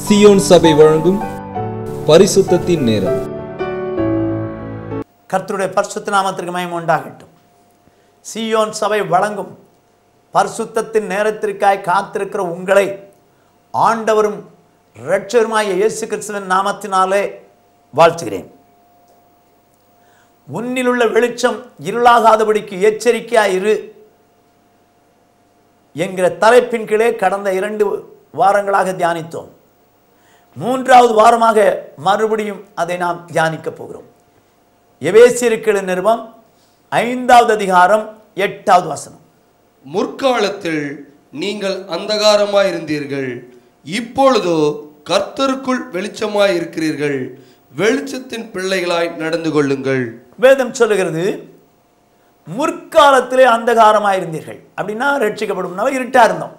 Zion சபை வழங்கும் பரிசுத்தத்தின் நேரம் கர்த்தருடைய பரிசுத்த நாமத்திற்கு மயம் உண்டாகட்டும் சீயோன் சபை வழங்கும் பரிசுத்தத்தின் நேரத்திற்காய் காத்திருக்கிற உங்களை ஆண்டவரும் இரட்சருமாய இயேசு கிறிஸ்துவின் நாமத்தினாலே வாழ்த்துகிறேன் உன்னிலுள்ள வெளிச்சம் இருளாகாதபடிக்கு எச்சரிக்கையாய் இரு என்கிற தலைப்பின் கீழே கடந்த இரண்டு வாரங்களாக தியானித்தோம் மூன்றாவது வாரமாக மறுபடியும் அதை நாம் தியானிக்கப் போகிறோம் எபேசியருக்கிற நிறுவம் ஐந்தாவது அதிகாரம் எட்டாவது வசனம் முற்காலத்தில் நீங்கள் அந்தகாரமாயிருந்தீர்கள் இப்பொழுதோ கர்த்தருக்குள் வெளிச்சமாய் இருக்கிறீர்கள் வெளிச்சத்தின் பிள்ளைகளாய் நடந்து கொள்ளுங்கள் வேதம் சொல்லுகிறது முற்காலத்திலே அந்தகாரமாயிருந்தீர்கள் அப்படின்னா ரட்சிக்கப்படும்னா இருட்டா இருந்தோம்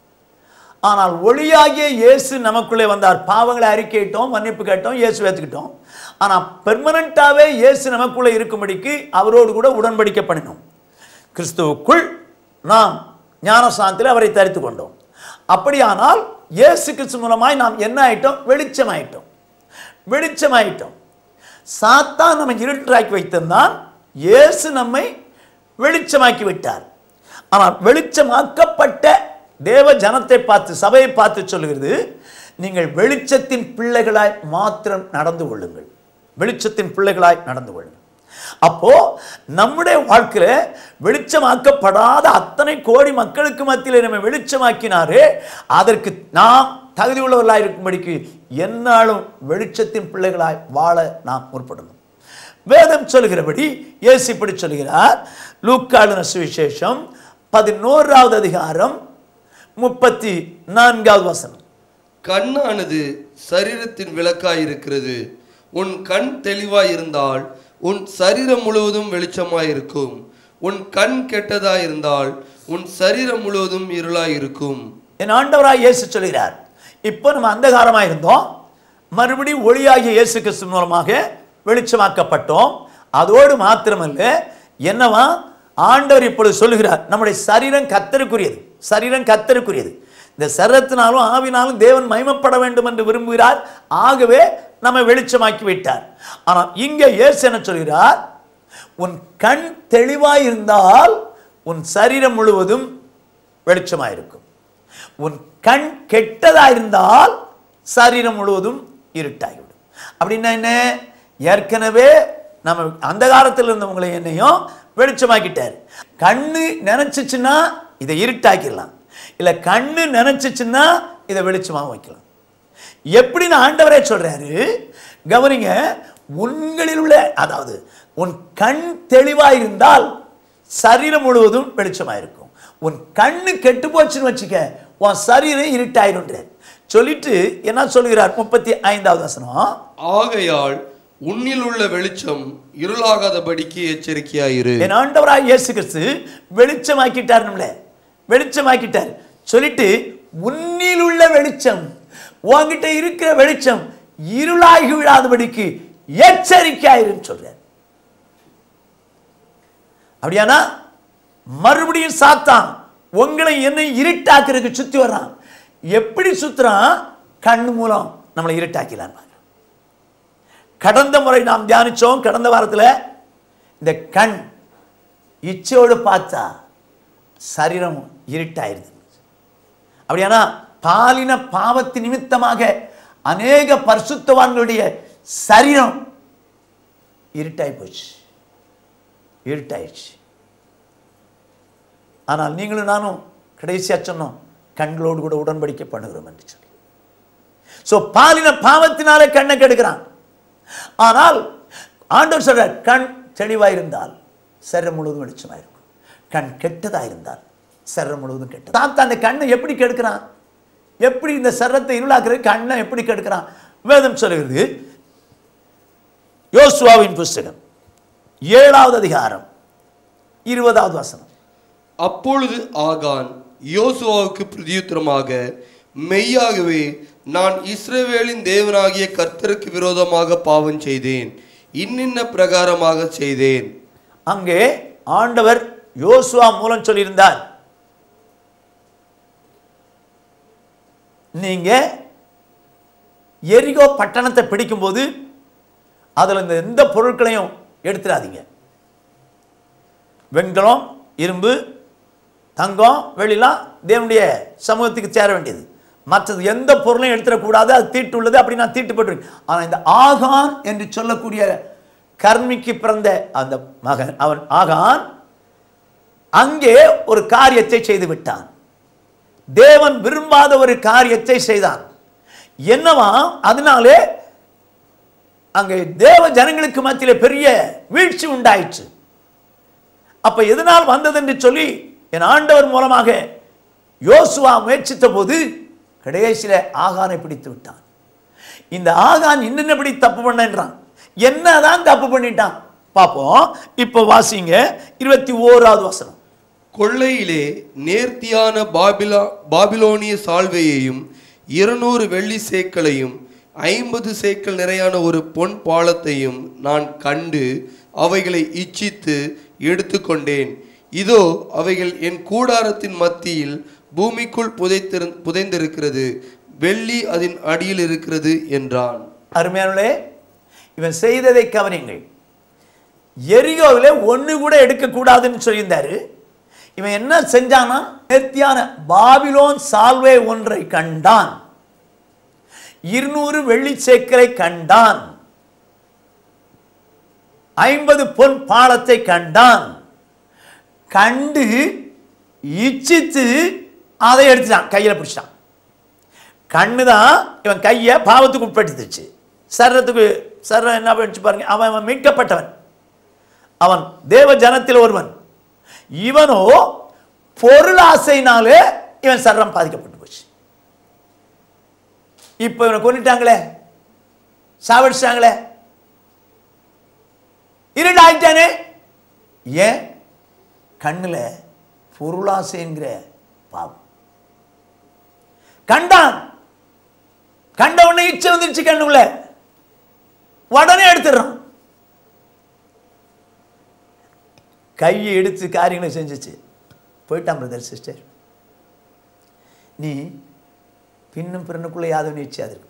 ஆனால் ஒளியாகிய இயேசு நமக்குள்ளே வந்தார் பாவங்களை அறிக்கையிட்டோம் மன்னிப்பு கேட்டோம் இயேசு ஏற்றுக்கிட்டோம் ஆனால் பெர்மனண்ட்டாகவே இயேசு நமக்குள்ளே இருக்கும்படிக்கு அவரோடு கூட உடன்படிக்கை பண்ணினோம் கிறிஸ்துவுக்குள் நாம் ஞானசானத்தில் அவரை தரித்து கொண்டோம் அப்படியானால் இயேசு கிறிஸ்து மூலமாய் நாம் என்ன ஆயிட்டோம் வெளிச்சமாயிட்டோம் வெளிச்சமாயிட்டோம் சாத்தான் நம்ம இருட்டாக்கி வைத்திருந்தான் இயேசு நம்மை வெளிச்சமாக்கி விட்டார் ஆனால் வெளிச்சமாக்கப்பட்ட தேவ ஜனத்தை பார்த்து சபையை பார்த்து சொல்லுகிறது நீங்கள் வெளிச்சத்தின் பிள்ளைகளாய் மாத்திரம் நடந்து கொள்ளுங்கள் வெளிச்சத்தின் பிள்ளைகளாய் நடந்து கொள்ளுங்கள் அப்போ நம்முடைய வாழ்க்கையில வெளிச்சமாக்கப்படாத அத்தனை கோடி மக்களுக்கு மத்தியிலே நம்ம வெளிச்சமாக்கினாரே அதற்கு நாம் தகுதி உள்ளவர்களாய் இருக்கும்படிக்கு எந்நாளும் வெளிச்சத்தின் பிள்ளைகளாய் வாழ நாம் முற்படணும் வேதம் சொல்கிறபடி இயேசு இப்படி சொல்கிறார் லூக்காளுன சுவிசேஷம் பதினோராவது அதிகாரம் முப்பத்தி நான்காவது வசனம் கண்ணானது சரீரத்தின் விளக்காய் இருக்கிறது உன் கண் தெளிவாய் இருந்தால் உன் சரீரம் முழுவதும் வெளிச்சமாய் இருக்கும் உன் கண் கெட்டதாய் இருந்தால் உன் சரீரம் முழுவதும் இருளாய் இருக்கும் என் ஆண்டவராய் இயேசு சொல்கிறார் இப்போ நம்ம அந்தகாரமாக இருந்தோம் மறுபடியும் ஒளியாகிய இயேசு கிறிஸ்து மூலமாக வெளிச்சமாக்கப்பட்டோம் அதோடு மாத்திரமல்ல என்னவா ஆண்டவர் இப்பொழுது சொல்லுகிறார் நம்முடைய சரீரம் கத்தருக்குரியது சரீரம் கத்தருக்குரியது இந்த சரத்தினாலும் ஆவினாலும் தேவன் மகிமைப்பட வேண்டும் என்று விரும்புகிறார் ஆகவே நம்மை வெளிச்சமாக்கி விட்டார் ஆனால் இங்கே இயேசு என்ன சொல்கிறார் உன் கண் தெளிவாய் இருந்தால் உன் சரீரம் முழுவதும் வெளிச்சமாயிருக்கும் உன் கண் கெட்டதா இருந்தால் சரீரம் முழுவதும் இருட்டாகிவிடும் அப்படின்னா என்ன ஏற்கனவே நம்ம அந்த காலத்தில் இருந்தவங்களை என்னையும் வெளிச்சமாக்கிட்டார் கண்ணு நினைச்சிச்சுன்னா இதை இருட்டாக்கிடலாம் இல்லை கண்ணு நினைச்சிச்சுன்னா இதை வெளிச்சமாக வைக்கலாம் எப்படின்னு ஆண்டவரே சொல்றாரு கவனிங்க உங்களில் உள்ள அதாவது உன் கண் தெளிவாக இருந்தால் சரீரம் முழுவதும் வெளிச்சமாக இருக்கும் உன் கண்ணு கெட்டு போச்சுன்னு வச்சுக்க உன் சரீரம் இருட்டாயிருன்றார் சொல்லிட்டு என்ன சொல்கிறார் முப்பத்தி ஐந்தாவது வசனம் ஆகையால் உன்னில் உள்ள வெளிச்சம் இருளாகாதபடிக்கு எச்சரிக்கையாயிரு என் ஆண்டவராய் இயேசு கிறிஸ்து வெளிச்சமாக்கிட்டார் நம்மள வெளிச்சமாக்கிட்டார் சொல்லிட்டு உன்னில் உள்ள வெளிச்சம் உன்கிட்ட இருக்கிற வெளிச்சம் இருளாகி விடாதபடிக்கு எச்சரிக்கையாயிருன்னு சொல்றார் அப்படியானா மறுபடியும் சாத்தான் உங்களை என்னை இருட்டாக்குறதுக்கு சுத்தி வர்றான் எப்படி சுத்துறான் கண் மூலம் நம்மளை இருட்டாக்கலாம் கடந்த முறை நாம் தியானிச்சோம் கடந்த வாரத்தில் இந்த கண் இச்சையோடு பார்த்தா சரீரம் இருட்டாயிருது அப்படியானா பாலின பாவத்து நிமித்தமாக அநேக பரிசுத்தவான்களுடைய சரீரம் இருட்டாய் போச்சு இருட்டாயிடுச்சு ஆனால் நீங்களும் நானும் கடைசியா சொன்னோம் கண்களோடு கூட உடன்படிக்கை பண்ணுகிறோம் என்று சொல்லி ஸோ பாலின பாவத்தினாலே கண்ணை கெடுக்கிறான் ஆனால் ஆண்டவர் சொல்ற கண் தெளிவாக இருந்தால் சரீரம் முழுவதும் வெளிச்சமாக இருக்கும் கண் கெட்டதாக இருந்தால் சரீரம் முழுவதும் கெட்டது தாத்தா அந்த கண்ணை எப்படி கெடுக்கிறான் எப்படி இந்த சரத்தை இருளாக்குறது கண்ணை எப்படி கெடுக்கிறான் வேதம் சொல்லுகிறது யோசுவாவின் புஸ்தகம் ஏழாவது அதிகாரம் இருபதாவது வசனம் அப்பொழுது ஆகான் யோசுவாவுக்கு பிரதியுத்தரமாக மெய்யாகவே நான் இஸ்ரவேலின் தேவனாகிய கர்த்தருக்கு விரோதமாக பாவம் செய்தேன் இன்னின்ன பிரகாரமாக செய்தேன் அங்கே ஆண்டவர் யோசுவா மூலம் சொல்லியிருந்தார் நீங்க எரிகோ பட்டணத்தை பிடிக்கும்போது அதில் இந்த எந்த பொருட்களையும் எடுத்துடாதீங்க வெண்கலம் இரும்பு தங்கம் வெளிலாம் தேவனுடைய சமூகத்துக்கு சேர வேண்டியது மற்றது எந்த பொருளையும் எடுத்துடக்கூடாது அது தீட்டு உள்ளது அப்படி நான் தீட்டுப்பட்டிருக்கு ஆனால் இந்த ஆகான் என்று சொல்லக்கூடிய கர்மிக்கு பிறந்த அந்த மகன் அவன் ஆகான் அங்கே ஒரு காரியத்தை செய்து விட்டான் தேவன் விரும்பாத ஒரு காரியத்தை செய்தான் என்னவா அதனாலே அங்கே தேவ ஜனங்களுக்கு மத்தியிலே பெரிய வீழ்ச்சி உண்டாயிற்று அப்ப எதனால் வந்தது என்று சொல்லி என் ஆண்டவர் மூலமாக யோசுவா முயற்சித்த போது கடைசியில ஆகானை பிடித்து விட்டான் இந்த ஆகான் இன்னென்னபடி தப்பு பண்ணன்றான் என்னதான் தப்பு பண்ணிட்டான் பார்ப்போம் இப்போ வாசிங்க இருபத்தி ஓராவது வசனம் கொள்ளையிலே நேர்த்தியான பாபிலா பாபிலோனிய சால்வையையும் இருநூறு வெள்ளி சேக்களையும் ஐம்பது சேக்கல் நிறையான ஒரு பொன் பாலத்தையும் நான் கண்டு அவைகளை இச்சித்து எடுத்துக்கொண்டேன் இதோ அவைகள் என் கூடாரத்தின் மத்தியில் பூமிக்குள் புதைத்திரு புதைந்திருக்கிறது வெள்ளி அதன் அடியில் இருக்கிறது என்றான் அருமையானே இவன் செய்ததை கவனிங்கள் எரிகோவிலே ஒன்று கூட எடுக்கக்கூடாதுன்னு சொல்லியிருந்தாரு இவன் என்ன செஞ்சானா நேர்த்தியான பாபிலோன் சால்வே ஒன்றை கண்டான் இருநூறு வெள்ளி சேக்கரை கண்டான் ஐம்பது பொன் பாலத்தை கண்டான் கண்டு இச்சித்து அதை எடுத்துட்டான் கையில் பிடிச்சிட்டான் கண்ணு தான் இவன் கையை பாவத்துக்கு உட்படுத்துச்சு சர்றத்துக்கு சர்ற என்ன பண்ணிச்சு பாருங்க அவன் அவன் மீட்கப்பட்டவன் அவன் தேவ ஜனத்தில் ஒருவன் இவனோ பொருளாசைனாலே இவன் சர்றம் பாதிக்கப்பட்டு போச்சு இப்போ இவனை கொண்டுட்டாங்களே சாவடிச்சிட்டாங்களே இருண்டாயிட்டானே ஏன் கண்ணுல பொருளாசைங்கிற பாவம் கண்டான் கண்ட உடனே இச்சை வந்துருச்சு கண்ணுக்குள்ள உடனே எடுத்துடுறான் கையை எடுத்து காரியங்களை செஞ்சுச்சு போயிட்டான் பிரதர் சிஸ்டர் நீ பின்னும் பிறனுக்குள்ள யாதவ நிச்சயம் இருக்கு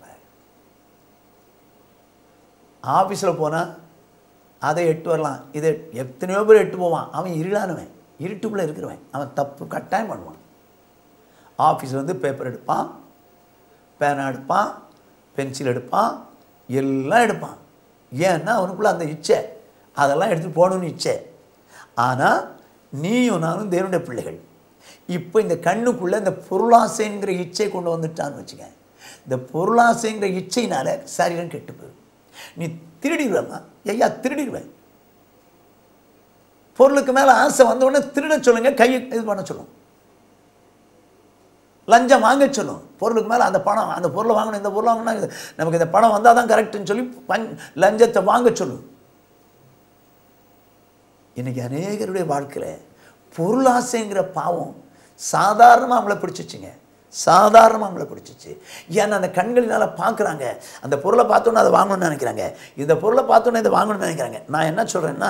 ஆஃபீஸில் போனால் அதை எட்டு வரலாம் இதை எத்தனையோ பேர் எட்டு போவான் அவன் இருளானவன் இருட்டுக்குள்ளே இருக்கிறவன் அவன் தப்பு கட்டாயம் பண்ணுவான் ஆஃபீஸில் வந்து பேப்பர் எடுப்பான் பேனா எடுப்பான் பென்சில் எடுப்பான் எல்லாம் எடுப்பான் ஏன்னா அவனுக்குள்ள அந்த இச்சை அதெல்லாம் எடுத்துகிட்டு போகணும்னு இச்சை ஆனால் நீயும் நானும் தேவனுடைய பிள்ளைகள் இப்போ இந்த கண்ணுக்குள்ளே இந்த பொருளாசைங்கிற இச்சை கொண்டு வந்துட்டான்னு வச்சுக்க இந்த பொருளாசைங்கிற இச்சையினால சரீரம் கெட்டு போயிடும் நீ திருடிடுவேம்மா ஐயா திருடிடுவேன் பொருளுக்கு மேலே ஆசை வந்த உடனே திருட சொல்லுங்க கையை இது பண்ண சொல்லும் லஞ்சம் வாங்க சொல்லும் பொருளுக்கு மேலே அந்த பணம் அந்த பொருளை வாங்கணும் இந்த பொருளை வாங்கினா இது நமக்கு இந்த பணம் வந்தால் தான் கரெக்டுன்னு சொல்லி பஞ் லஞ்சத்தை வாங்க சொல்லும் இன்னைக்கு அநேகருடைய வாழ்க்கையில் பொருளாசைங்கிற பாவம் சாதாரணமாக அவங்கள பிடிச்சிச்சுங்க சாதாரணமாக அவங்கள பிடிச்சிச்சு ஏன்னா அந்த கண்களினால் பார்க்குறாங்க அந்த பொருளை பார்த்தோன்னே அதை வாங்கணும்னு நினைக்கிறாங்க இந்த பொருளை பார்த்தோன்னே இதை வாங்கணும்னு நினைக்கிறாங்க நான் என்ன சொல்கிறேன்னா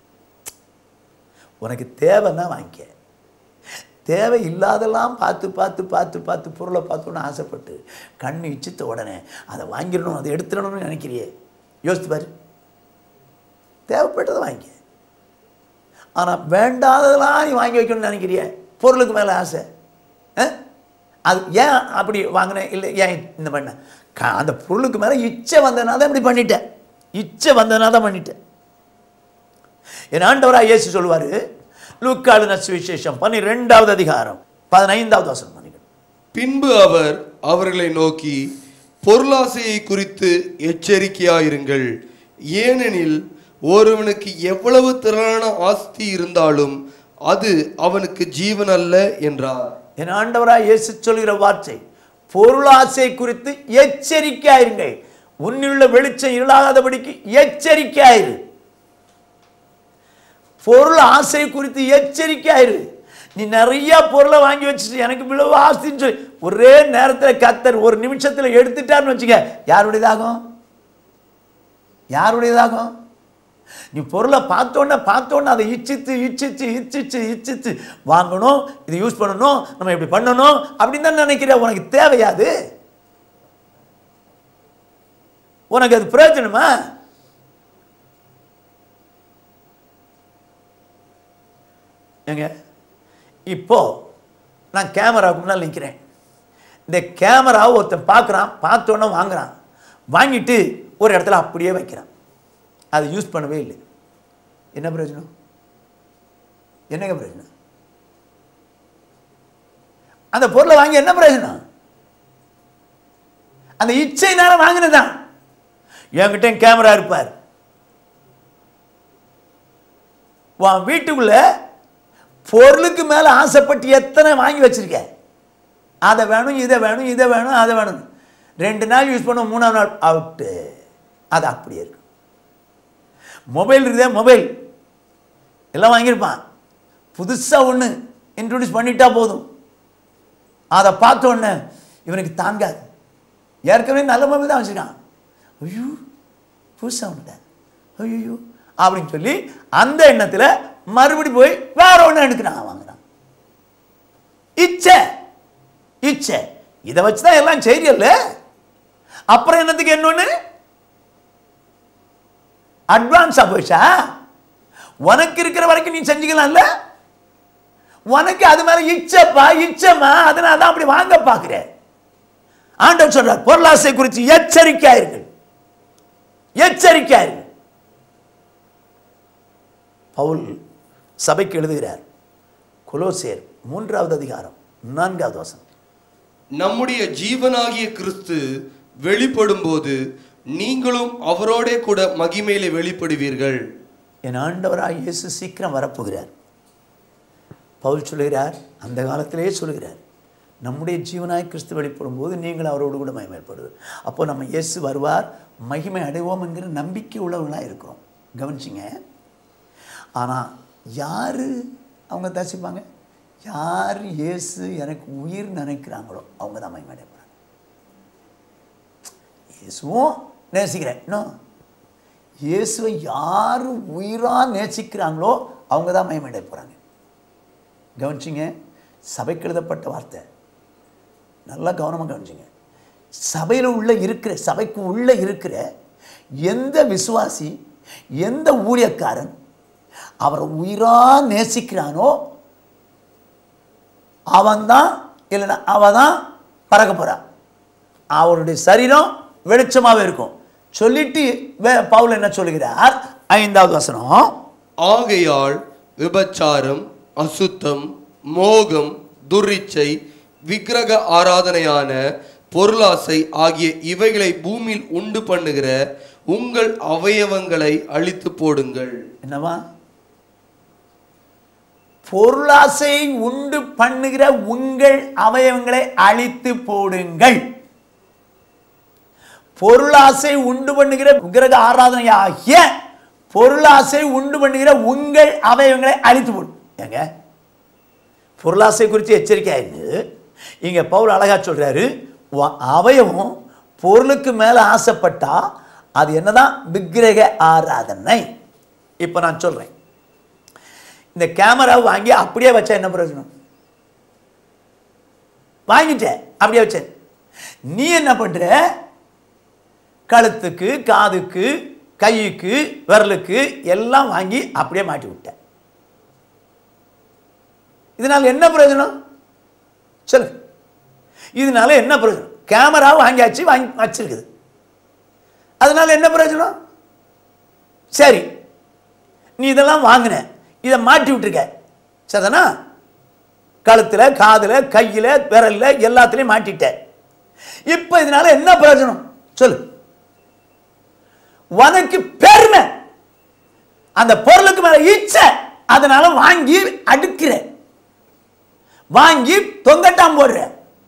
உனக்கு தேவைன்னா வாங்கிக்க தேவை இல்லாதெல்லாம் பார்த்து பார்த்து பார்த்து பார்த்து பொருளை பார்த்தோன்னு ஆசைப்பட்டு கண் இச்சித்த உடனே அதை வாங்கிடணும் அதை எடுத்துடணும்னு நினைக்கிறியே யோசித்து பாரு தேவைப்பட்டதை வாங்கிக்க ஆனால் வேண்டாததெல்லாம் நீ வாங்கி வைக்கணும்னு நினைக்கிறிய பொருளுக்கு மேலே ஆசை ஆ? அது ஏன் அப்படி வாங்கினேன் இல்லை ஏன் இந்த பண்ண க- அந்த பொருளுக்கு மேலே இச்சை வந்ததுனால தான் இப்படி பண்ணிட்டேன் இச்சை வந்ததுனால தான் பண்ணிட்டேன் என் ஆண்டவராக இயேசு சொல்லுவார் லூக்காடு நச்சு விசேஷம் பன்னிரெண்டாவது அதிகாரம் பதினைந்தாவது வசனம் பண்ணிக்கணும் பின்பு அவர் அவர்களை நோக்கி பொருளாசையை குறித்து எச்சரிக்கையாயிருங்கள் ஏனெனில் ஒருவனுக்கு எவ்வளவு திரளான ஆஸ்தி இருந்தாலும் அது அவனுக்கு ஜீவன் அல்ல என்றார் என் ஆண்டவராய் இயேசு சொல்கிற வார்த்தை பொருளாசை குறித்து எச்சரிக்கையாயிருங்கள் உன்னிலுள்ள வெளிச்சம் இருளாகாதபடிக்கு எச்சரிக்கையாயிரு பொருள் ஆசை குறித்து எச்சரிக்கையாயிரு நீ நிறைய பொருளை வாங்கி வச்சுட்டு எனக்கு இவ்வளவு ஆஸ்தின்னு சொல்லி ஒரே நேரத்தில் கத்தர் ஒரு நிமிஷத்தில் எடுத்துட்டான்னு வச்சுக்க யாருடையதாகும் யாருடையதாகும் நீ பொருளை பார்த்தோன்னே பார்த்தோன்னே அதை இச்சித்து இச்சித்து இச்சிச்சு இச்சித்து வாங்கணும் இதை யூஸ் பண்ணணும் நம்ம இப்படி பண்ணணும் அப்படின்னு தான் நினைக்கிற உனக்கு தேவையாது உனக்கு அது பிரயோஜனமா ஏங்க இப்போ நான் கேமராவுக்கு முன்னால் நிற்கிறேன் இந்த கேமராவை ஒருத்தன் பார்க்குறான் பார்த்தோன்னே வாங்குறான் வாங்கிட்டு ஒரு இடத்துல அப்படியே வைக்கிறான் அதை யூஸ் பண்ணவே இல்லை என்ன பிரயோஜனம் என்னங்க பிரயோஜனம் அந்த பொருளை வாங்கி என்ன பிரயோஜனம் அந்த இச்சைனால வாங்கினதான் என்கிட்ட கேமரா இருப்பார் உன் வீட்டுக்குள்ள பொருளுக்கு மேல ஆசைப்பட்டு எத்தனை வாங்கி வச்சிருக்க அதை வேணும் இதை வேணும் இதை வேணும் அதை வேணும் ரெண்டு நாள் யூஸ் பண்ண மூணாம் நாள் அவுட்டு அது அப்படியே இருக்கு மொபைல் இருக்குதே மொபைல் எல்லாம் வாங்கியிருப்பான் புதுசாக ஒன்று இன்ட்ரடியூஸ் பண்ணிட்டா போதும் அதை பார்த்த உடனே இவனுக்கு தாங்காது ஏற்கனவே நல்ல மொபைல் தான் வச்சுருக்கான் ஐயோ புதுசாக ஒன்றுட்டேன் ஐயோ அப்படின்னு சொல்லி அந்த எண்ணத்தில் மறுபடி போய் வேற ஒன்று எடுக்கிறான் வாங்குறான் இச்சை இச்சை இதை வச்சு தான் எல்லாம் செய்யல அப்புறம் என்னத்துக்கு இன்னொன்று அட்வான்ஸா போயிச்சா உனக்கு இருக்கிற வரைக்கும் நீ செஞ்சுக்கலாம்ல உனக்கு அது மேல இச்சப்பா இச்சமா அதனால தான் அப்படி வாங்க பார்க்கிற ஆண்டவர் சொல்றார் பொருளாசை குறித்து எச்சரிக்கையாயிருங்கள் எச்சரிக்கையாயிருங்கள் பவுல் சபைக்கு எழுதுகிறார் கொலோசேர் மூன்றாவது அதிகாரம் நான்காவது வசனம் நம்முடைய ஜீவனாகிய கிறிஸ்து வெளிப்படும்போது நீங்களும் அவரோடே கூட மகிமையிலே வெளிப்படுவீர்கள் என் ஆண்டவராய் இயேசு சீக்கிரம் வரப்போகிறார் பவுல் சொல்கிறார் அந்த காலத்திலேயே சொல்கிறார் நம்முடைய ஜீவனாய் கிறிஸ்து வெளிப்படும் போது நீங்கள் அவரோடு கூட மகிமைப்படுவது அப்போ நம்ம இயேசு வருவார் மகிமை அடைவோம் என்கிற நம்பிக்கை உள்ளவர்களாக இருக்கிறோம் கவனிச்சிங்க ஆனால் யார் அவங்க தரிசிப்பாங்க யார் இயேசு எனக்கு உயிர் நினைக்கிறாங்களோ அவங்க தான் மகிமை அடைய போகிறாங்க இயேசுவும் நேசிக்கிறேன் இன்னும் இயேசுவை யார் உயிராக நேசிக்கிறாங்களோ அவங்க தான் மயமடைய போகிறாங்க கவனிச்சிங்க சபைக்கு எழுதப்பட்ட வார்த்தை நல்லா கவனமாக கவனிச்சிங்க சபையில் உள்ள இருக்கிற சபைக்கு உள்ள இருக்கிற எந்த விசுவாசி எந்த ஊழியக்காரன் அவரை உயிராக நேசிக்கிறானோ அவன்தான் இல்லைன்னா அவன் தான் பறக்க போகிறான் அவருடைய சரீரம் வெளிச்சமாகவே இருக்கும் சொல்லிட்டு வே- பவுல் என்ன சொல்லுகிறார் ஐந்தாவது வசனம் ஆகையால் விபச்சாரம் அசுத்தம் மோகம் துரிச்சை விக்கிரக ஆராதனையான பொருளாசை ஆகிய இவைகளை பூமியில் உண்டு பண்ணுகிற உங்கள் அவயவங்களை அழித்து போடுங்கள் என்னவா பொருளாசை உண்டு பண்ணுகிற உங்கள் அவயவங்களை அழித்து போடுங்கள் பொருளாசை உண்டு பண்ணுகிற விக்கிரக ஆராதனை ஆகிய பொருளாசை உண்டு பண்ணுகிற உங்கள் அவயவங்களை அழித்து போடும் ஏங்க பொருளாசை குறித்து எச்சரிக்கை ஆயிருந்து இங்க பவுல் அழகா சொல்றாரு உன் அவயவம் பொருளுக்கு மேல ஆசைப்பட்டா அது என்னதான் விக்கிரக ஆராதனை இப்போ நான் சொல்றேன் இந்த கேமராவை வாங்கி அப்படியே வச்சா என்ன பிரயோஜனம் வாங்கிட்டேன் அப்படியே வச்சேன் நீ என்ன பண்ற கழுத்துக்கு காதுக்கு கைக்கு விரலுக்கு எல்லாம் வாங்கி அப்படியே மாட்டி விட்ட இதனால என்ன பிரயோஜனம் சொல்லு இதனால என்ன பிரயோஜனம் கேமரா வாங்கியாச்சு வாங்கி வச்சிருக்குது அதனால என்ன பிரயோஜனம் சரி நீ இதெல்லாம் வாங்கின இதை மாட்டி விட்டுருக்க சரிதானா கழுத்தில் காதில் கையில் விரல்ல எல்லாத்துலேயும் மாட்டிட்ட இப்போ இதனால என்ன பிரயோஜனம் சொல்லு உனக்கு பெருமை அந்த பொருளுக்கு மேல இச்சை அதனால வாங்கி அடுக்கிற வாங்கி தொங்கட்டாம் போடுற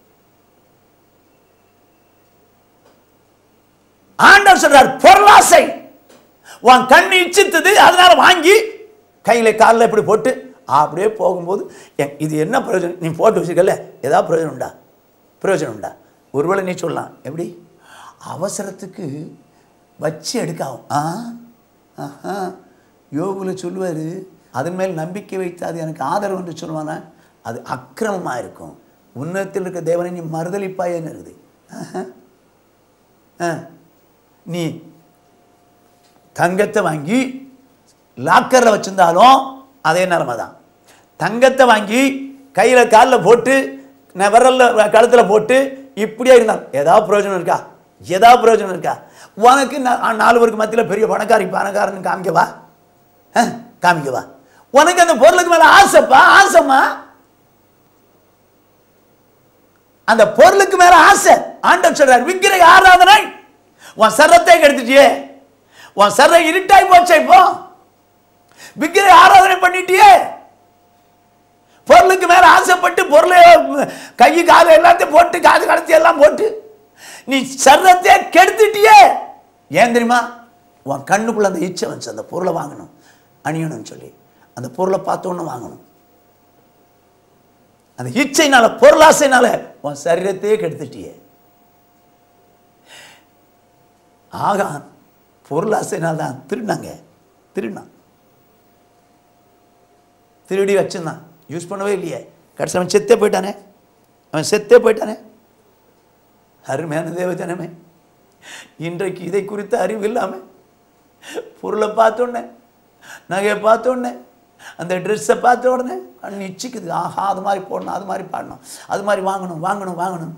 ஆண்டவர் சொல்றார் பொருளாசை உன் கண்ணு இச்சித்தது அதனால வாங்கி கையில காலில் இப்படி போட்டு அப்படியே போகும்போது எ- இது என்ன பிரயோஜனம் நீ போட்டு வச்சிருக்கல ஏதாவது பிரயோஜனம் உண்டா பிரயோஜனம் உண்டா ஒருவேளை நீ சொல்லலாம் எப்படி அவசரத்துக்கு வச்சு எடுக்காகும் ஆ ஆஹா யோகுல சொல்லுவார் அதன் மேல் நம்பிக்கை வைத்து அது எனக்கு ஆதரவு என்று சொல்லுவானா அது அக்கிரமமாக இருக்கும் உன்னதத்தில் இருக்க தேவனை நீ மறுதளிப்பாயன்னு இருக்குது ஆஹா. ஆ நீ தங்கத்தை வாங்கி லாக்கரில் வச்சிருந்தாலும் அதே நிலமை தான் தங்கத்தை வாங்கி கையில் காலில் போட்டு ந- விரல்ல கழுத்தில் போட்டு இப்படியே இருந்தால் ஏதாவது பிரயோஜனம் இருக்கா ஏதாவது பிரயோஜனம் இருக்கா உனக்கு நா- நாலு பேருக்கு மத்தியில் பெரிய பணக்காரி பணக்காரன் காமிக்கவா ஆ, காமிக்கவா உனக்கு அந்த பொருளுக்கு மேலே ஆசைப்பா ஆசைம்மா அந்த பொருளுக்கு மேல ஆசை ஆண்டவர் சொல்றார் விக்கிரக ஆராதனை உன் சரத்தை கெடுத்துட்டியே உன் சர இருட்டாய் போச்சே இப்போ விக்கிரக ஆராதனை பண்ணிட்டியே பொருளுக்கு மேல ஆசைப்பட்டு பொருளை கை காது எல்லாத்தையும் போட்டு காது கடத்தி எல்லாம் போட்டு நீ சர்றத்தை கெடுத்துட்டியே ஏன் தெரியுமா உன் கண்ணுக்குள்ள அந்த இச்சை வந்துச்சு அந்த பொருளை வாங்கணும் அணியணும்னு சொல்லி அந்த பொருளை பார்த்தோன்னு வாங்கணும் அந்த இச்சைனால பொருளாசைனால உன் சரீரத்தையே கெடுத்துட்டியே ஆகான் பொருளாசைனால தான் திருடினாங்க திருடினான் திருடி வச்சிருந்தான் யூஸ் பண்ணவே இல்லையே கடைசி அவன் செத்தே போயிட்டானே அவன் செத்தே போயிட்டானே அருமையான தேவஜனமே இன்றைக்கு இதை குறித்த அறிவு இல்லாமல் பொருளை பார்த்தோன்னே நகையை பார்த்தோன்னே அந்த ட்ரெஸ்ஸை பார்த்த உடனே கண் இச்சிக்குது ஆஹா அது மாதிரி போடணும் அது மாதிரி பாடணும் அது மாதிரி வாங்கணும் வாங்கணும் வாங்கணும்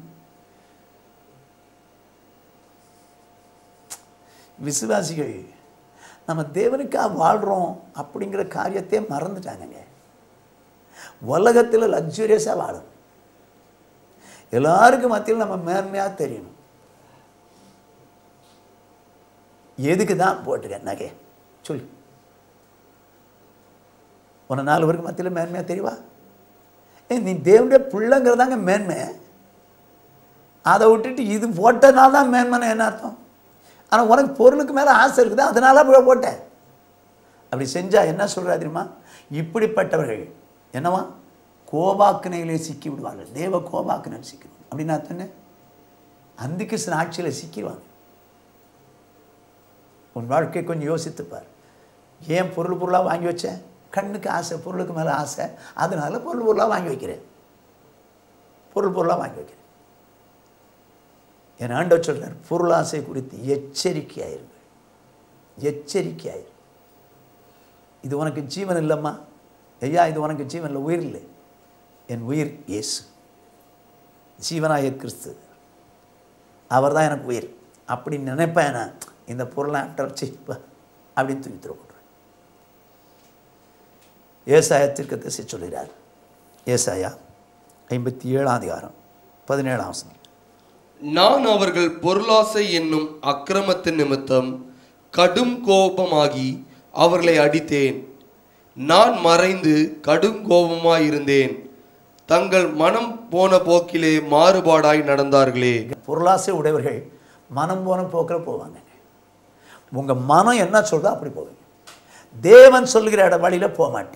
விசுவாசிகள் நம்ம தேவனுக்காக வாழ்கிறோம் அப்படிங்கிற காரியத்தையே மறந்துட்டாங்கங்க உலகத்தில் லக்ஸுரியஸாக வாழும் எல்லாருக்கும் மத்தியில் நம்ம மேன்மையாக தெரியணும் எதுக்கு தான் போட்டிருக்கேன் நகை சொல்லு உன நாலு பேருக்கு மத்தியில் மேன்மையாக தெரியவா ஏ நீ தேவனுடைய பிள்ளைங்கிறதாங்க மேன்மை அதை விட்டுட்டு இது போட்டதுனால தான் மேன்மைன்னு என்ன அர்த்தம் ஆனால் உனக்கு பொருளுக்கு மேலே ஆசை இருக்குது அதனால போய் போட்டேன் அப்படி செஞ்சால் என்ன சொல்கிறா தெரியுமா இப்படிப்பட்டவர்கள் என்னவா கோபாக்கினையிலே சிக்கி விடுவார்கள் தேவ கோபாக்கினை சிக்கணும் அப்படின்னு நான் சொன்னேன் அந்த கிருஷ்ணன் ஆட்சியில் சிக்கிடுவாங்க உன் வாழ்க்கை கொஞ்சம் யோசித்து பார் ஏன் பொருள் பொருளாக வாங்கி வச்சேன் கண்ணுக்கு ஆசை பொருளுக்கு மேலே ஆசை அதனால பொருள் பொருளாக வாங்கி வைக்கிறேன் பொருள் பொருளாக வாங்கி வைக்கிறேன் என் ஆண்டவர் சொல்றார் பொருளாசை குறித்து எச்சரிக்கையாயிருங்கள் எச்சரிக்கையாயிரு இது உனக்கு ஜீவன் இல்லைம்மா ஐயா இது உனக்கு ஜீவன் இல்லை உயிர் இல்லை என் உயிர் இயேசு ஜீவனாய கிறிஸ்து அவர் தான் எனக்கு உயிர் அப்படி நினைப்பேன் நான் இந்த பொருளை சி அப்படின்னு தூக்கி தூர போட்டுருவேன் ஏசாயா தீர்க்கதரிசி சொல்கிறார் ஏசாயா ஐம்பத்தி ஏழாம் அதிகாரம் பதினேழாம் வசனம் நான் அவர்கள் பொருளாசை என்னும் அக்கிரமத்தின் நிமித்தம் கடும் கோபமாகி அவர்களை அடித்தேன் நான் மறைந்து கடும் கோபமாயிருந்தேன் தங்கள் மனம் போன போக்கிலே மாறுபாடாய் நடந்தார்களே பொருளாசை உடையவர்கள் மனம் போன போக்கில் போவாங்க உங்கள் மனம் என்ன சொல்றதோ அப்படி போவீங்க தேவன் சொல்லுகிற இட வழியில் போக மாட்டீங்க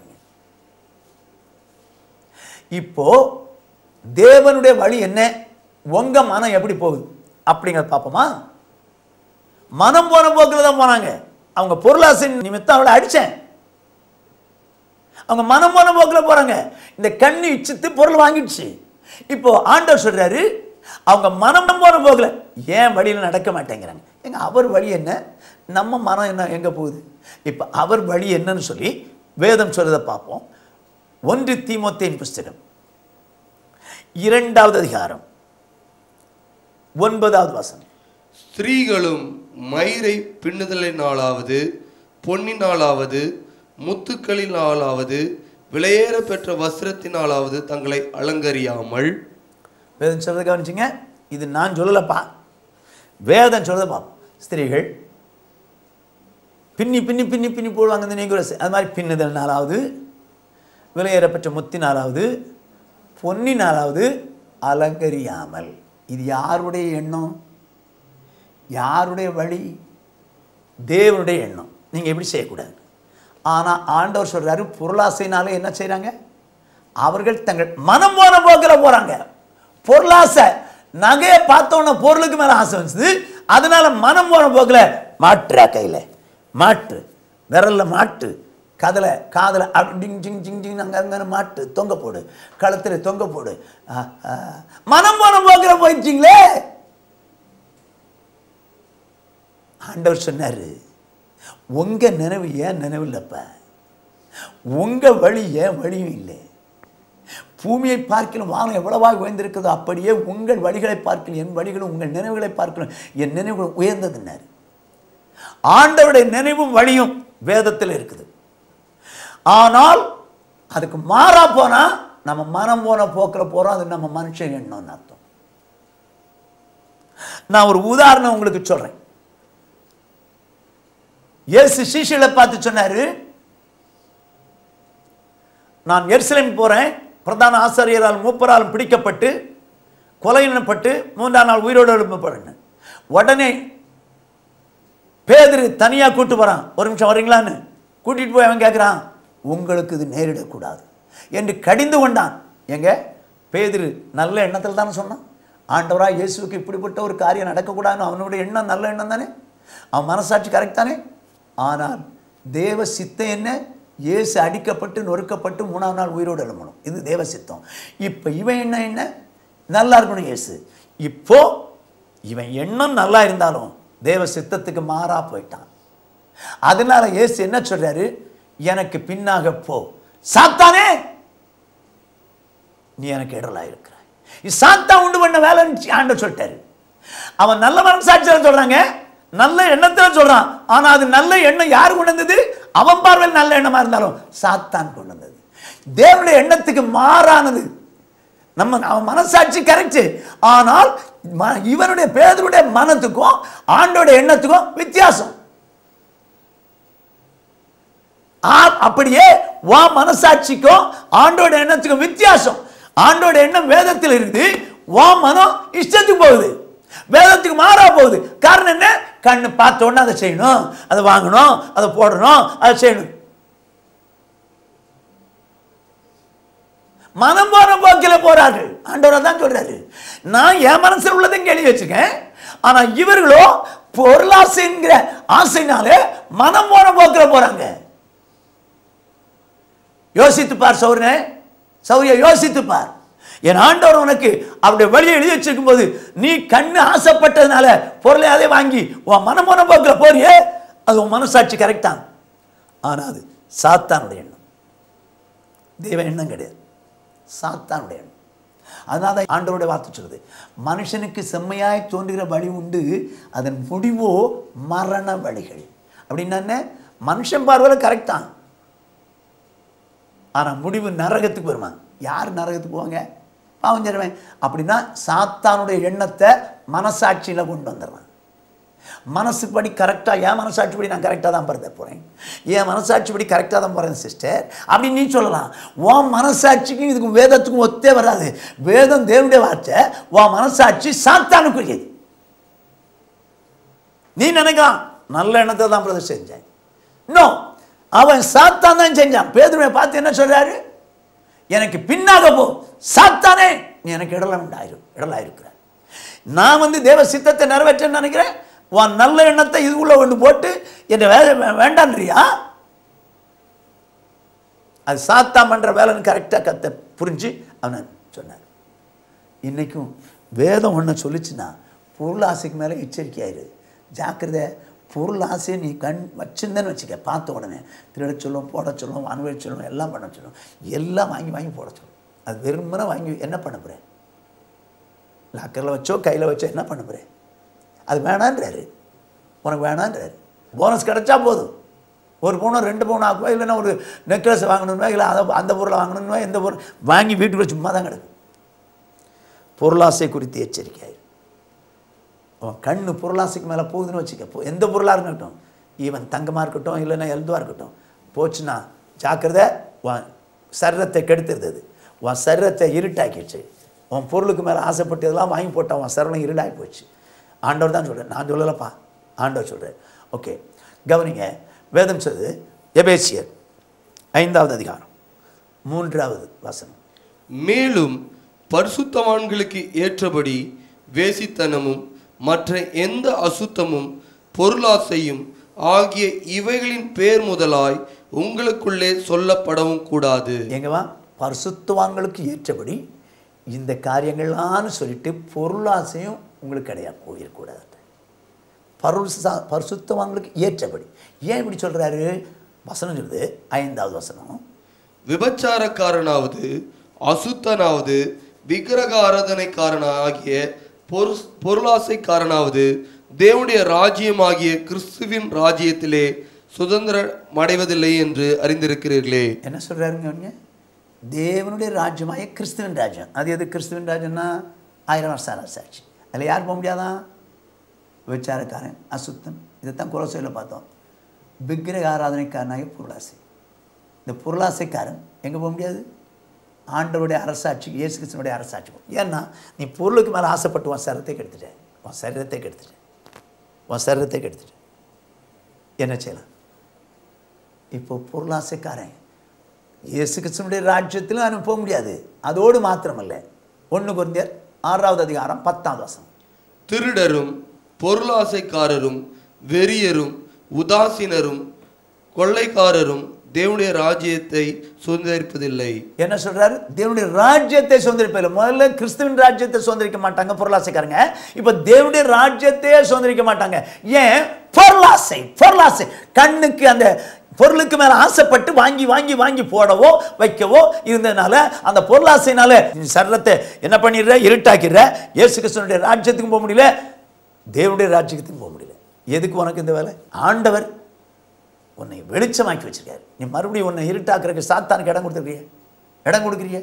இப்போ தேவனுடைய வழி என்ன உங்க மனம் எப்படி போகுது அப்படிங்கிறத பார்ப்போமா மனம் போன போக்கில் தான் போனாங்க அவங்க பொருளாசை நிமித்தம் அவளை அடித்தேன் அவங்க மனம் போன போக்கில் போறாங்க இந்த கண்ணு இச்சித்து பொருள் வாங்கிடுச்சு இப்போ ஆண்டவர் சொல்றாரு அவங்க மனம் போன போக்கில் ஏன் வழியில் நடக்க மாட்டேங்கிறாங்க எங்க அவர் வழி என்ன நம்ம மனம் என்ன எங்க போகுது இப்போ அவர் வழி என்னன்னு சொல்லி வேதம் சொல்றதை பார்ப்போம் ஒன்று தீமோத்தேன் புஸ்தகம் இரண்டாவது அதிகாரம் ஒன்பதாவது வசனம் ஸ்திரீகளும் மயிரை பின்னுதலினாலாவது பொன்னினாலாவது முத்துக்களினாலாவது விலையேற பெற்ற வஸ்திரத்தினாலாவது தங்களை அலங்கரியாமல் வேதம் சொல்றதை கவனிச்சிங்க இது நான் சொல்லலப்பா வேதம் சொல்றதை பார்ப்போம் ஸ்திரீகள் பின்னி பின்னி பின்னி பின்னி போடுவாங்க இந்த நீங்குரஸ் அது மாதிரி பின்னுதல்னாலாவது விலையேறப்பட்ட முத்தினாலாவது பொன்னினாலாவது அலங்கரியாமல் இது யாருடைய எண்ணம் யாருடைய வழி தேவனுடைய எண்ணம் நீங்கள் எப்படி செய்யக்கூடாது ஆனால் ஆண்டவர் சொல்றாரு பொருளாசைனால என்ன செய்கிறாங்க அவர்கள் தங்கள் மனம் போன போக்கில் போகிறாங்க பொருளாசை நகையை பார்த்தோன்னே பொருளுக்கு மேலே ஆசை வந்துச்சு அதனால மனம் போன போக்கில் மாட்டுறா கையில் மாட்டு விரல்ல மாட்டு கதில் காதில் டிங் ஜிங் ஜிங் ஜிங் அங்கே அங்கே மாட்டு தொங்க போடு கழுத்தில் தொங்க போடு ஆ, ஆ. மனம் போன போக்கில் போயிடுச்சிங்களே ஆண்டவர் சொன்னார் உங்கள் நினைவு ஏன் நினைவு இல்லைப்பா உங்கள் வழி ஏன் வழியும் இல்லை பூமியை பார்க்கலும் வானம் எவ்வளவாக உயர்ந்திருக்கிறதோ அப்படியே உங்கள் வழிகளை பார்க்கலும் என் வழிகளும் உங்கள் நினைவுகளை பார்க்கலும் என் நினைவுகள் உயர்ந்ததுன்னாரு ஆண்டவருடைய நினைவும் வழியும் வேதத்தில் இருக்குது ஆனால் அதுக்கு மாறா போனா நம்ம மனம் போன போக்கில் போறோம் அது நம்ம மனுஷன் எண்ணம்னு அர்த்தம் நான் ஒரு உதாரணம் உங்களுக்கு சொல்றேன் இயேசு சீஷிகளை பார்த்து சொன்னாரு நான் எருசலேம் போறேன் பிரதான ஆசிரியரால் மூப்பரால் பிடிக்கப்பட்டு கொலையினப்பட்டு மூன்றாம் நாள் உயிரோடு எழுப்பப்படுறேன் உடனே பேதுரு தனியாக கூட்டு போகிறான் ஒரு நிமிஷம் வரீங்களான்னு கூட்டிகிட்டு போய் அவன் கேட்குறான் உங்களுக்கு இது நேரிடக்கூடாது என்று கடிந்து கொண்டான் எங்க பேதுரு நல்ல எண்ணத்தில் தானே சொன்னான் ஆண்டவரா இயேசுவுக்கு இப்படிப்பட்ட ஒரு காரியம் நடக்கக்கூடாதுன்னு அவனுடைய எண்ணம் நல்ல எண்ணம் தானே அவன் மனசாட்சி கரெக்ட் தானே ஆனால் தேவ சித்தம் என்ன இயேசு அடிக்கப்பட்டு நொறுக்கப்பட்டு மூணாம் நாள் உயிரோடு எழும்பணும் இது தேவ சித்தம் இப்போ இவன் என்ன என்ன நல்லா இருக்கணும் இயேசு இப்போ இவன் எண்ணம் நல்லா இருந்தாலும் தேவ சித்தத்துக்கு மாறா போயிட்டான் அதனால இயேசு என்ன சொல்றாரு எனக்கு பின்னாக போ சாத்தானே நீ எனக்கு இடலா இருக்கிறாய் இது சாத்தா உண்டு பண்ண வேலைன்னு ஆண்டவர் சொல்லிட்டாரு அவன் நல்ல மனசாட்சியில் சொல்றாங்க நல்ல எண்ணத்துல சொல்றான் ஆனா அது நல்ல எண்ணம் யார் கொண்டு வந்தது அவன் பார்வையில் நல்ல எண்ணமா இருந்தாலும் சாத்தான் கொண்டு வந்தது தேவனுடைய எண்ணத்துக்கு மாறானது நம்ம அவன் மனசாட்சி கரெக்ட் ஆனால் ம- இவனுடைய பேதருடைய மனத்துக்கும் ஆண்டோட எண்ணத்துக்கும் வித்தியாசம் ஆ- அப்படியே வா மனசாட்சிக்கும் ஆண்டோட எண்ணத்துக்கும் வித்தியாசம் ஆண்டோட எண்ணம் வேதத்தில் இருக்குது வா மனம் இஷ்டத்துக்கு போகுது வேதத்துக்கு மாறா போகுது காரணம் என்ன கண்ணு பார்த்த உடனே அதை செய்யணும் அதை வாங்கணும் அதை போடணும் அதை செய்யணும் மனம் போன போக்கில் போறார்கள் ஆண்டவர் தான் சொல்றாரு நான் என் மனசுல உள்ளதையும் கேள்வி வச்சிருக்கேன் ஆனா இவர்களோ பொருளாசைங்கிற ஆசைனாலே மனம் போன போக்கில் போறாங்க யோசித்து பார் சௌரனே சௌரிய யோசித்து பார் என் ஆண்டவர் உனக்கு அவருடைய வழியை எழுதி வச்சிருக்கும் போது நீ கண்ணு ஆசைப்பட்டதுனால பொருளை அதே வாங்கி உன் மனமோன போக்கில் போறியே அது உன் மனசாட்சி கரெக்டான் ஆனால் அது சாத்தானுடைய எண்ணம் தெய்வ எண்ணம் கிடையாது சாத்தானுடைய எண்ணம் அதனால தான் ஆண்டவருடைய வார்த்தை சொல்லுது மனுஷனுக்கு செம்மையாய் தோன்றுகிற வழி உண்டு அதன் முடிவோ மரண வழிகள் அப்படின்னா என்ன மனுஷன் பார்வையில் கரெக்ட் தான் ஆனால் முடிவு நரகத்துக்கு வருமா யார் நரகத்துக்கு போவாங்க பாவம் செய்றவன் அப்படின்னா சாத்தானுடைய எண்ணத்தை மனசாட்சியில் கொண்டு வந்துடுறான் மனசுப்படி கரெக்டாக என் மனசாட்சிப்படி நான் கரெக்டாக தான் பிறந்த போகிறேன் என் மனசாட்சிப்படி கரெக்டாக தான் போகிறேன் சிஸ்டர் அப்படின்னு நீ சொல்லலாம் உன் மனசாட்சிக்கும் இதுக்கும் வேதத்துக்கும் ஒத்தே வராது வேதம் தேவனுடைய வார்த்தை உன் மனசாட்சி சாத்தானுக்குரியது நீ நினைக்கலாம் நல்ல எண்ணத்தை தான் பிரதர் செஞ்சேன் நோ அவன் சாத்தான் தான் செஞ்சான் பேதுருவை பார்த்து என்ன சொல்றாரு எனக்கு பின்னாக போ சாத்தானே நீ எனக்கு இடலாம் உண்டாயிரு இடலா இருக்கிற நான் வந்து தேவ சித்தத்தை நிறைவேற்றேன்னு நினைக்கிறேன் உன் நல்ல எண்ணத்தை இதுக்குள்ள கொண்டு போட்டு என்னை வேலை வே- வேண்டான்றியா அது சாத்தான் பண்ற வேலைன்னு கரெக்டாக கத்த புரிஞ்சு அவன் சொன்னார் இன்னைக்கும் வேதம் ஒன்று சொல்லிச்சுன்னா பொருள் ஆசைக்கு மேலே எச்சரிக்கையாயிரு ஜாக்கிரதை பொருள் ஆசையை நீ கண் வச்சிருந்தேன்னு வச்சுக்க பார்த்த உடனே திருட சொல்லும் போட சொல்லும் அனுபவிச்சு சொல்லும் எல்லாம் பண்ண சொல்லும் எல்லாம் வாங்கி வாங்கி போட சொல்லும் அது வெறுமனே வாங்கி என்ன பண்ண போகிறேன் லாக்கரில் வச்சோ கையில் வச்சோ என்ன பண்ண போகிறேன் அது வேணான்றாரு உனக்கு வேணான்றாரு போனஸ் கிடைச்சா போதும் ஒரு பவுனோ ரெண்டு பவுன் ஆக்குவா இல்லைன்னா ஒரு நெக்லஸ் வாங்கணும்னா இல்லை அதை அந்த பொருளை வாங்கணும்னா எந்த பொருள் வாங்கி வீட்டுக்குள்ள சும்மா தான் கிடக்கும் பொருளாசை குறித்து எச்சரிக்கை அவன் கண்ணு பொருளாசைக்கு மேலே போகுதுன்னு வச்சுக்க போ எந்த பொருளாக இருக்கட்டும் ஈவன் தங்கமாக இருக்கட்டும் இல்லைன்னா எதுவாக இருக்கட்டும் போச்சுன்னா ஜாக்கிரதை உன் சரீரத்தை கெடுத்துருது அது. உன் சரீரத்தை இருட்டாக்கிடுச்சு உன் பொருளுக்கு மேலே ஆசைப்பட்டு இதெல்லாம் வாங்கி போட்டான் உன் சரீரம் இருடாகி போச்சு ஆண்டவர் தான் சொல்கிறேன் நான் சொல்லலப்பா ஆண்டவர் சொல்கிறேன் ஓகே கவனிங்க வேதம் சொல்லுது எபேசியர் ஐந்தாவது அதிகாரம் மூன்றாவது வசனம் மேலும் பரிசுத்தவான்களுக்கு ஏற்றபடி வேசித்தனமும் மற்ற எந்த அசுத்தமும் பொருளாசையும் ஆகிய இவைகளின் பேர் முதலாய் உங்களுக்குள்ளே சொல்லப்படவும் கூடாது எங்கவா பரிசுத்தவான்களுக்கு ஏற்றபடி இந்த காரியங்கள்லாம்னு சொல்லிட்டு பொருளாசையும் உங்களுக்கு கிடையாது போயிடக்கூடாது பருசா பரிசுத்தவான்களுக்கு ஏற்றபடி ஏன் இப்படி சொல்றாரு வசனம் சொல்லுது ஐந்தாவது வசனம் விபச்சாரக்காரனாவது அசுத்தனாவது விக்கிரக ஆராதனைக்காரன் ஆகிய பொரு பொருளாசைக்காரனாவது தேவனுடைய ராஜ்யமாகிய கிறிஸ்துவின் ராஜ்யத்திலே சுதந்திரம் அடைவதில்லை என்று அறிந்திருக்கிறீர்களே என்ன சொல்றாருங்க அவனுங்க தேவனுடைய ராஜ்யமாய கிறிஸ்துவின் ராஜ்யம் அது எது கிறிஸ்துவின் ராஜ்யம்னா ஆயிரம் வருஷம் அரசாட்சி அதில் யார் போக முடியாதான் விபச்சாரக்காரன் அசுத்தன் இதைத்தான் குலசையில் பார்த்தோம் விக்கிரக ஆராதனைக்காரனாக பொருளாசை இந்த பொருளாசைக்காரன் எங்கே போக முடியாது ஆண்டவருடைய அரசாட்சி இயேசு கிறிஸ்துவனுடைய அரசாட்சி போகும் ஏன்னா நீ பொருளுக்கு மேலே ஆசைப்பட்டு உன் சரத்தை கெடுத்துட்ட உன் சரீரத்தை கெடுத்துட்ட உன் சரீரத்தை கெடுத்துட்ட என்ன செய்யலாம் இப்போ பொருளாசைக்காரன் இயேசு கிறிஸ்துவனுடைய ராஜ்யத்தில் அவன் போக முடியாது அதோடு மாத்திரமல்ல ஒன்று குருந்தியர் ஆறாவது அதிகாரம் பத்தாவது வசனம் திருடரும் பொருளாசைக்காரரும் வெறியரும் உதாசீனரும் கொள்ளைக்காரரும் தேவனுடைய ராஜ்யத்தை சுதந்திரிப்பதில்லை என்ன சொல்றாரு தேவனுடைய ராஜ்யத்தை சுதந்திரிப்பதில்லை முதல்ல கிறிஸ்துவின் ராஜ்யத்தை சுதந்திரிக்க மாட்டாங்க பொருளாசைக்காரங்க இப்போ தேவனுடைய ராஜ்யத்தையே சுதந்திரிக்க மாட்டாங்க ஏன் பொருளாசை பொருளாசை கண்ணுக்கு அந்த பொருளுக்கு மேல ஆசைப்பட்டு வாங்கி வாங்கி வாங்கி போடவோ வைக்கவோ இருந்ததுனால அந்த பொருளாசைனால நீ சரீரத்தை என்ன பண்ணிடுற இருட்டாக்கிடுற இயேசு கிறிஸ்துவனுடைய ராஜ்யத்துக்கும் போக முடியல தேவனுடைய ராஜ்யத்துக்கும் போக முடியல எதுக்கு உனக்கு இந்த வேலை ஆண்டவர் உன்னை வெளிச்சமாக்கி வச்சிருக்காரு நீ மறுபடியும் உன்னை இருட்டாக்குறதுக்கு சாத்தானுக்கு இடம் கொடுத்துருக்கிய இடம் கொடுக்குறிய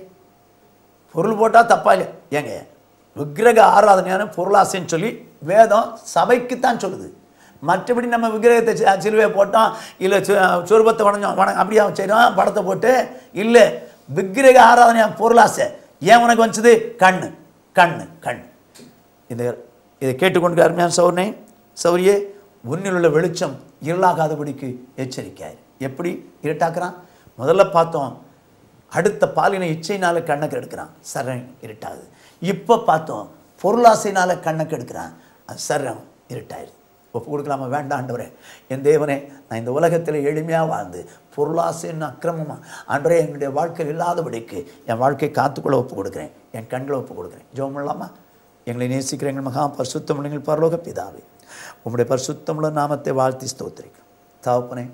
பொருள் போட்டால் தப்பா இல்லை ஏங்க விக்கிரக ஆராதனையான பொருளாசைன்னு சொல்லி வேதம் சபைக்குத்தான் சொல்லுது மற்றபடி நம்ம விக்கிரகத்தை சி- சிலுவையை போட்டோம் இல்லை சொருபத்தை வணஞ்சோம் வண அப்படியா செய்கிறோம் படத்தை போட்டு இல்லை விக்கிரக ஆராதனையா பொருளாசை ஏன் உனக்கு வந்துச்சு கண்ணு கண்ணு கண் இதை இதை கேட்டுக்கொண்டு அருமையான சௌர்ணே சௌரியே உன்னில் உள்ள வெளிச்சம் இருளாகாதபடிக்கு எச்சரிக்காய் எப்படி இருட்டாக்குறான் முதல்ல பார்த்தோம் அடுத்த பாலின இச்சையினால கண்ணை கெடுக்கிறான் சரண் இருட்டாகுது இப்போ பார்த்தோம் பொருளாசையினால கண்ணை கெடுக்கிறான் அது சரணம் இருட்டாயிருது ஒப்பு கொடுக்கலாமா வேண்டாம் ஆண்டவரே என் தேவனே நான் இந்த உலகத்தில் எளிமையாக வாழ்ந்து பொருளாசைன்னு அக்கிரமமாக ஆண்டவரே என்னுடைய வாழ்க்கையில் இல்லாதபடிக்கு என் வாழ்க்கையை காத்துக்குள்ள ஒப்பு கொடுக்குறேன் என் கண்களை ஒப்பு கொடுக்குறேன் ஜெபம் பண்ணலாமா எங்களை நேசிக்கிற எங்கள் மகா பரிசுத்தம் எங்கள் பரலோக பிதாவே உம்முடைய பரிசுத்தமுள்ள நாமத்தை வாழ்த்தி ஸ்தோத்திரிக்கும் தகப்பனே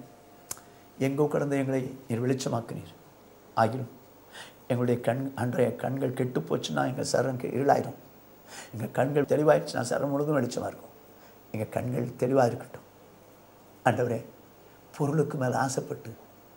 எங்கோ கடந்த எங்களை நீர் வெளிச்சமாக்குனீர் ஆகிலும் எங்களுடைய கண் அன்றைய கண்கள் கெட்டு போச்சுன்னா எங்கள் சரண் இருளாயிரும் எங்கள் கண்கள் தெளிவாயிடுச்சுன்னா சரண் முழுதும் வெளிச்சமாக இருக்கும் எங்கள் கண்கள் தெளிவாக இருக்கட்டும் ஆண்டவரே பொருளுக்கு மேலே ஆசைப்பட்டு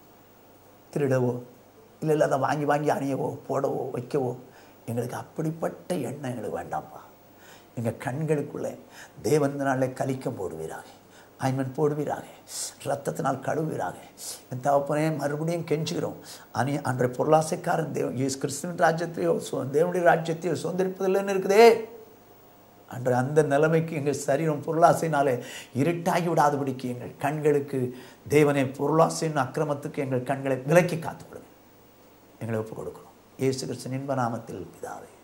திருடவோ இல்லை இல்லை அதை வாங்கி வாங்கி அணியவோ போடவோ வைக்கவோ எங்களுக்கு அப்படிப்பட்ட எண்ணம் எங்களுக்கு வேண்டாம்ப்பா எங்கள் கண்களுக்குள்ளே தேவன் நாளில் கலிக்கம் போடுவீராக ஆய்மன் போடுவீராக ரத்தத்தினால் கழுவீராக என் தகப்பனே மறுபடியும் கெஞ்சுகிறோம் அனி அன்றைய பொருளாசைக்காரன் தேவ இயேசு கிறிஸ்துவின் ராஜ்யத்தையோ சு- தேவனுடைய ராஜ்யத்தையோ சுதந்திரிப்பதில்லைன்னு இருக்குதே அன்று அந்த நிலைமைக்கு எங்கள் சரீரம் பொருளாசையினாலே இருட்டாகி விடாதபடிக்கு எங்கள் கண்களுக்கு தேவனை பொருளாசையின் அக்கிரமத்துக்கு எங்கள் கண்களை விலக்கி காத்துக் கொடுங்க எங்களை ஒப்புக் கொடுக்கிறோம் இயேசு கிறிஸ்து இன்ப நாமத்தில் பிதாவே